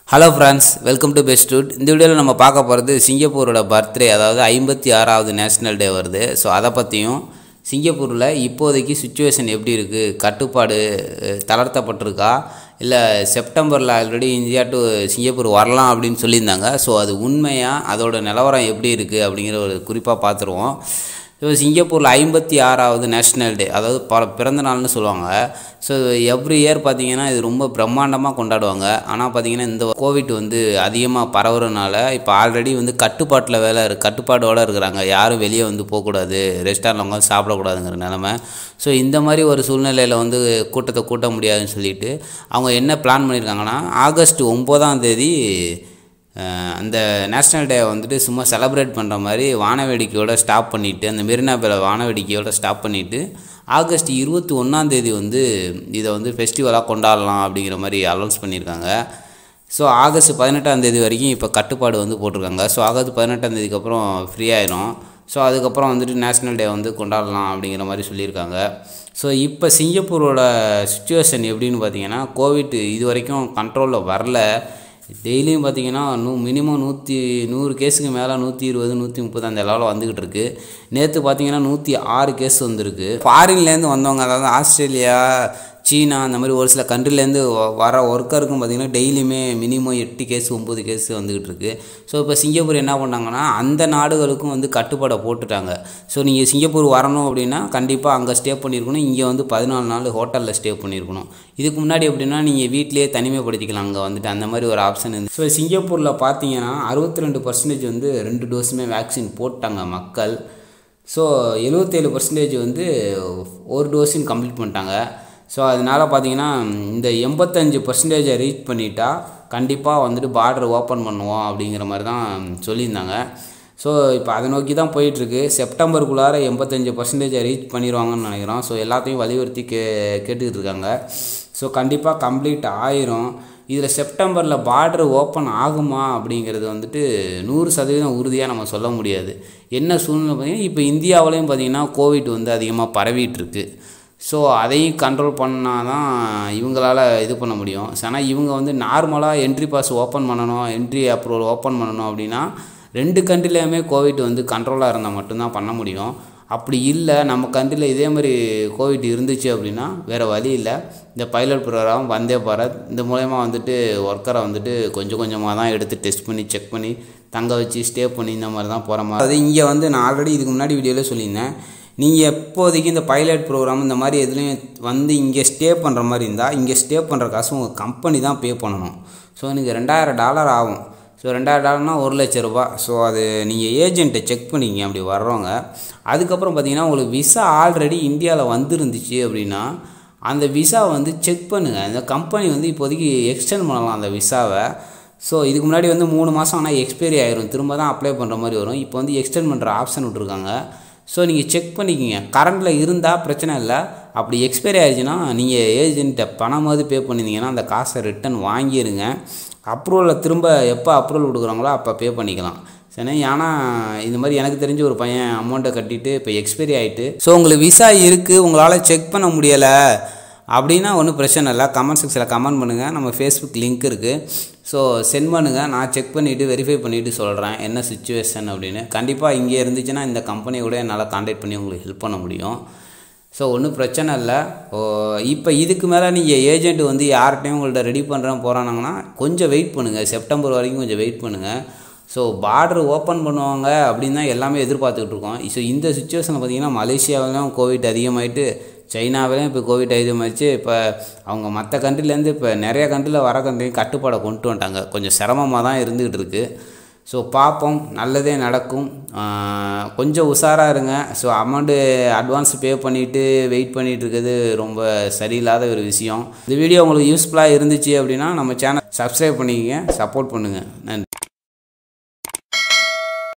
hello friends welcome to best food இந்த வீடியோவில் நம்ம பார்க்க போகிறது சிங்கப்பூரோட பர்த்டே அதாவது ஐம்பத்தி ஆறாவது நேஷ்னல் டே வருது ஸோ அதை பற்றியும் சிங்கப்பூரில் இப்போதைக்கு சுச்சுவேஷன் எப்படி இருக்குது கட்டுப்பாடு அஹ், தளர்த்தப்பட்டிருக்கா இல்லை செப்டம்பரில் ஆல்ரெடி இந்தியா டு சிங்கப்பூர் வரலாம் அப்படின்னு சொல்லியிருந்தாங்க ஸோ அது உண்மையாக அதோட நிலவரம் எப்படி இருக்குது அப்படிங்கிற ஒரு குறிப்பாக பார்த்துருவோம் ஸோ சிங்கப்பூரில் ஐம்பத்தி ஆறாவது நேஷ்னல் டே அதாவது ப பிறந்த நாள்னு சொல்லுவாங்க ஸோ எவ்ரி இயர் பார்த்தீங்கன்னா இது ரொம்ப பிரம்மாண்டமாக கொண்டாடுவாங்க ஆனால் பார்த்தீங்கன்னா இந்த கோவிட் வந்து அதிகமாக பரவுறதுனால இப்போ ஆல்ரெடி வந்து கட்டுப்பாட்டில் வேலை இருக்கு கட்டுப்பாடோடு இருக்கிறாங்க யாரும் வெளியே வந்து போகக்கூடாது ரெஸ்டாரண்ட்டில் உட்காந்து சாப்பிடக்கூடாதுங்கிற நிலமை ஸோ இந்த மாதிரி ஒரு சூழ்நிலையில் வந்து கூட்டத்தை கூட்ட முடியாதுன்னு சொல்லிட்டு அவங்க என்ன பிளான் பண்ணியிருக்காங்கன்னா ஆகஸ்ட் ஒம்போதாம் தேதி அஹ் அந்த நேஷ்னல் டே வந்துட்டு சும்மா செலப்ரேட் பண்ணுற மாதிரி வானவேடிக்கையோட ஸ்டாப் பண்ணிவிட்டு அந்த மெரினா பேல வானவேடிக்கையோட ஸ்டாப் பண்ணிவிட்டு ஆகஸ்ட் இருபத்தி ஒன்றாந்தேதி வந்து இதை வந்து ஃபெஸ்டிவலாக கொண்டாடலாம் அப்படிங்கிற மாதிரி அனௌன்ஸ் பண்ணியிருக்காங்க ஸோ ஆகஸ்ட் பதினெட்டாம் தேதி வரைக்கும் இப்போ கட்டுப்பாடு வந்து போட்டிருக்காங்க ஸோ ஆகஸ்ட் பதினெட்டாம் தேதிக்கு அப்புறம் ஃப்ரீ ஆயிரும் ஸோ அதுக்கப்புறம் வந்துட்டு நேஷ்னல் டே வந்து கொண்டாடலாம் அப்படிங்கிற மாதிரி சொல்லியிருக்காங்க ஸோ இப்போ சிங்கப்பூரோட சுச்சுவேஷன் எப்படின்னு பார்த்தீங்கன்னா கோவிட் இது வரைக்கும் கண்ட்ரோலில் வரல டெய்லியும் பார்த்தீங்கன்னா நூ மினிமம் நூற்றி நூறு கேஸுக்கு மேலே நூற்றி இருபது நூற்றி முப்பது அந்த லெவலில் வந்துக்கிட்டு இருக்கு நேற்று பார்த்தீங்கன்னா நூற்றி ஆறு கேஸ் வந்திருக்கு ஃபாரின்லேருந்து வந்தவங்க அதாவது ஆஸ்திரேலியா சீனா அந்த மாதிரி ஒரு சில கண்ட்ரிலேருந்து வர ஒர்க்கருக்கும் பார்த்திங்கன்னா டெய்லியுமே மினிமம் எட்டு கேஸ் ஒம்பது கேஸ் வந்துக்கிட்டு இருக்கு ஸோ இப்போ சிங்கப்பூர் என்ன பண்ணாங்கன்னா அந்த நாடுகளுக்கும் வந்து கட்டுப்பாடை போட்டுட்டாங்க ஸோ நீங்கள் சிங்கப்பூர் வரணும் அப்படின்னா கண்டிப்பாக அங்கே ஸ்டே பண்ணியிருக்கணும் இங்கே வந்து பதினாலு நாள் ஹோட்டலில் ஸ்டே பண்ணியிருக்கணும் இதுக்கு முன்னாடி எப்படின்னா நீங்கள் வீட்டிலேயே தனிமைப்படுத்திக்கலாம் அங்கே வந்துட்டு அந்த மாதிரி ஒரு ஆப்ஷன் இருந்து ஸோ சிங்கப்பூரில் பார்த்தீங்கன்னா அறுபத்தி ரெண்டு பர்சன்டேஜ் வந்து ரெண்டு டோஸுமே வேக்சின் போட்டாங்க மக்கள் ஸோ எழுபத்தேழு பர்சன்டேஜ் வந்து ஒரு டோஸையும் கம்ப்ளீட் பண்ணிட்டாங்க ஸோ அதனால் பார்த்தீங்கன்னா இந்த எண்பத்தஞ்சு பர்சன்டேஜை ரீச் பண்ணிட்டா கண்டிப்பாக வந்துட்டு பார்டர் ஓப்பன் பண்ணுவோம் அப்படிங்கிற மாதிரி தான் சொல்லியிருந்தாங்க ஸோ இப்போ அதை நோக்கி தான் போயிட்டுருக்கு செப்டம்பருக்குள்ளார எண்பத்தஞ்சு பர்சன்டேஜை ரீச் பண்ணிடுவாங்கன்னு நினைக்கிறோம் ஸோ எல்லாத்தையும் வலியுறுத்தி கே கேட்டுக்கிட்டு இருக்காங்க ஸோ கண்டிப்பாக கம்ப்ளீட் ஆயிரும் இதில் செப்டம்பரில் பார்டர் ஓப்பன் ஆகுமா அப்படிங்கிறது வந்துட்டு நூறு சதவீதம் உறுதியாக நம்ம சொல்ல முடியாது என்ன சூழ்நிலை பார்த்தீங்கன்னா இப்போ இந்தியாவிலையும் பார்த்திங்கன்னா கோவிட் வந்து அதிகமாக பரவிட்டு இருக்கு ஸோ அதையும் கண்ட்ரோல் பண்ணால் தான் இவங்களால் இது பண்ண முடியும் ஆனால் இவங்க வந்து நார்மலாக என்ட்ரி பாஸ் ஓப்பன் பண்ணணும் என்ட்ரி அப்ரூவல் ஓப்பன் பண்ணணும் அப்படின்னா ரெண்டு கண்ட்ரிலையுமே கோவிட் வந்து கண்ட்ரோலாக இருந்தால் மட்டும்தான் பண்ண முடியும் அப்படி இல்லை நம்ம கண்ட்ரியில் இதே மாதிரி கோவிட் இருந்துச்சு அப்படின்னா வேறு வழி இல்லை இந்த பைலட் ப்ரோக்ராம் வந்தே பாரத் இந்த மூலயமா வந்துட்டு ஒர்க்கரை வந்துட்டு கொஞ்சம் கொஞ்சமாக தான் எடுத்து டெஸ்ட் பண்ணி செக் பண்ணி தங்க வச்சு ஸ்டே பண்ணி இந்த மாதிரி தான் போகிற மாதிரி அது இங்கே வந்து நான் ஆல்ரெடி இதுக்கு முன்னாடி வீடியோவில் சொல்லியிருந்தேன் நீங்கள் எப்போதைக்கு இந்த பைலட் ப்ரோக்ராம் இந்த மாதிரி எதுலேயும் வந்து இங்கே ஸ்டே பண்ணுற மாதிரி இருந்தால் இங்கே ஸ்டே பண்ணுற காசு உங்கள் கம்பெனி தான் பே பண்ணணும் ஸோ எனக்கு ரெண்டாயிரம் டாலர் ஆகும் ஸோ ரெண்டாயிரம் டாலர்னா ஒரு லட்ச ரூபா ஸோ அது நீங்கள் ஏஜென்ட்டை செக் பண்ணிங்க அப்படி வர்றவங்க அதுக்கப்புறம் பார்த்தீங்கன்னா உங்களுக்கு விசா ஆல்ரெடி இந்தியாவில் வந்துருந்துச்சு அப்படின்னா அந்த விசா வந்து செக் பண்ணுங்கள் இந்த கம்பெனி வந்து இப்போதைக்கு எக்ஸ்டெண்ட் பண்ணலாம் அந்த விசாவை ஸோ இதுக்கு முன்னாடி வந்து மூணு மாதம் ஆனால் எக்ஸ்பைரி ஆயிரும் திரும்ப தான் அப்ளை பண்ணுற மாதிரி வரும் இப்போ வந்து எக்ஸ்டெண்ட் பண்ணுற ஆப்ஷன் விட்ருக்காங்க ஸோ நீங்கள் செக் பண்ணிக்கிங்க கரண்டில் இருந்தால் பிரச்சனை இல்லை அப்படி எக்ஸ்பைரி ஆயிடுச்சுன்னா நீங்கள் ஏஜென்ட்டை பணமாவது பே பண்ணியிருந்தீங்கன்னா அந்த காசை ரிட்டன் வாங்கிடுங்க அப்ரூவலில் திரும்ப எப்போ அப்ரூவல் கொடுக்குறாங்களோ அப்போ பே பண்ணிக்கலாம் சரி ஏன்னா இந்த மாதிரி எனக்கு தெரிஞ்ச ஒரு பையன் அமௌண்ட்டை கட்டிட்டு இப்போ எக்ஸ்பைரி ஆகிட்டு ஸோ உங்களுக்கு விசா இருக்குது உங்களால் செக் பண்ண முடியலை அப்படின்னா ஒன்றும் பிரச்சனை இல்லை கமெண்ட் செக்ஷனில் கமெண்ட் பண்ணுங்கள் நம்ம ஃபேஸ்புக் லிங்க் இருக்குது ஸோ சென்ட் பண்ணுங்கள் நான் செக் பண்ணிவிட்டு வெரிஃபை பண்ணிவிட்டு சொல்கிறேன் என்ன சுச்சுவேஷன் அப்படின்னு கண்டிப்பாக இங்கே இருந்துச்சுன்னா இந்த கம்பெனி கூட என்னால் காண்டாக்ட் பண்ணி உங்களுக்கு ஹெல்ப் பண்ண முடியும் ஸோ ஒன்றும் பிரச்சனை இல்லை ஓ இப்போ இதுக்கு மேலே நீங்கள் ஏஜென்ட் வந்து யார்கிட்டையும் உங்கள்ட்ட ரெடி பண்ணுறேன் போகிறானாங்கன்னா கொஞ்சம் வெயிட் பண்ணுங்கள் செப்டம்பர் வரைக்கும் கொஞ்சம் வெயிட் பண்ணுங்கள் ஸோ பார்டர் ஓப்பன் பண்ணுவாங்க அப்படின்னு தான் எல்லாமே எதிர்பார்த்துக்கிட்டு இருக்கோம் ஸோ இந்த சுச்சுவேஷனில் பார்த்தீங்கன்னா மலேசியாவிலும் கோவிட் அதிகமாகிட்டு சைனாவிலையும் இப்போ கோவிட் அதிகமாகிடுச்சு இப்போ அவங்க மற்ற கண்ட்ரிலேருந்து இப்போ நிறைய கண்ட்ரியில் வர கண்ட்ரியும் கட்டுப்பாடை கொண்டு வந்துட்டாங்க கொஞ்சம் சிரமமாக தான் இருந்துக்கிட்டு இருக்குது ஸோ பார்ப்போம் நல்லதே நடக்கும் ஆஹ் கொஞ்சம் உஷாராக இருங்க ஸோ அமௌண்ட்டு அட்வான்ஸ் பே பண்ணிவிட்டு வெயிட் பண்ணிகிட்டு இருக்கிறது ரொம்ப சரியில்லாத ஒரு விஷயம் இந்த வீடியோ உங்களுக்கு யூஸ்ஃபுல்லாக இருந்துச்சு அப்படின்னா நம்ம சேனல் சப்ஸ்கிரைப் பண்ணிக்கங்க சப்போர்ட் பண்ணுங்கள் நன்றி